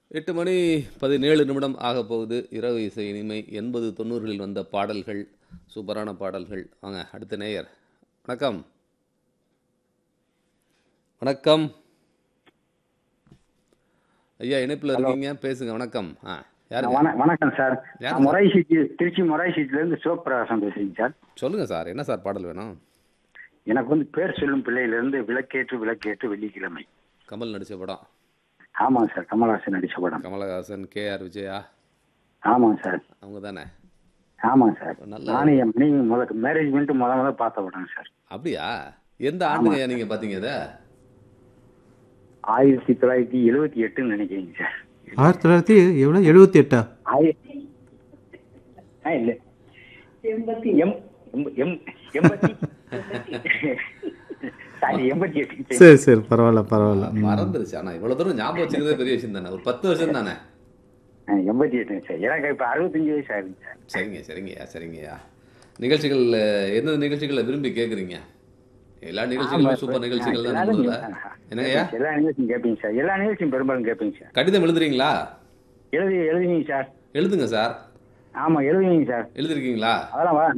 எட்டு மணி பதினேழு நிமிடம் ஆக போகுது இரவு இசை இனிமை எண்பது தொண்ணூறுகளில் வந்த பாடல்கள் சூப்பரான பாடல்கள் வாங்க அடுத்த நேயர் வணக்கம் வணக்கம் ஐயா இணைப்பில் இருக்கீங்க பேசுங்க வணக்கம் ஆ யாருங்க வண- வணக்கம் சார் யார் நான் மொராய் சீட்டு திருச்சி மொராய் சீட்ல இருந்து சிவபிரகாசம் பேசுறேங்க சார் சொல்லுங்க சார் என்ன சார் பாடல் வேணும் எனக்கு வந்து பேர் சொல்லும் பிள்ளையில இருந்து விளக்கேற்று விளக்கேற்று வெள்ளிக்கிழமை கமல் நடித்த படம் ஆமாங்க சார் கமல்ஹாசன் நடிச்ச படம் கமலஹாசன் கே ஆர் விஜயா ஆமாங்க சார் அவங்க தானே ஆமாங்க சார் நல்ல- நானும் என் மனைவி முதல் மேரேஜ் பண்ணிட்டு முத முத பார்த்த படம் சார் அப்படியா எந்த ஆண்டுங்க நீங்கள் பார்த்தீங்க இதை ஆயிரத்தி தொள்ளாயிரத்தி எழுவத்தி எட்டுன்னு நினைக்கிறீங்க சார் ஆயிரத்தி தொள்ளாயிரத்தி எவ்வளோ எழுபத்தி எட்டா ஆயிரத்தி ஆ இல்ல எண்பத்தி எம் எம்- எம் எண்பத்தி சாரி எண்பத்தி எட்டு சரி சரி பரவாயில்ல பரவாயில்ல ம். மறந்துருச்சு ஆனால் இவ்வளோ தூரம் ஞாபகம் வச்சுக்கிறதே பெரிய விஷயம் தானே ஒரு பத்து வருஷம் தானே ஆ, எண்பத்தி எட்டுங்க சார் எனக்கு இப்ப அறுபத்தஞ்சு வயசு ஆகுதுங்க சார் சரிங்க சரிங்கய்யா சரிங்கய்யா நிகழ்ச்சிகள் எந்த நிகழ்ச்சிகளை விரும்பி கேட்குறீங்க எல்லா நிகழ்ச்சிகளுமே ஆமா, சூப்பர் நிகழ்ச்சிகள் தான் எல்லாரும் நம்மள ஆ, என்னங்கய்யா எல்லா நிகழ்ச்சியும் கேட்பீங்க சார் எல்லா நிகழ்ச்சியும் பெரும்பாலும் கேட்பீங்க சார் கடிதம் எழுதுறீங்களா எழுதி எழுதுவீங்க சார் எழுதுங்க சார் ஆமா எழுதுவீங்க சார் எழுதிருக்கீங்களா அதெல்லாம் வா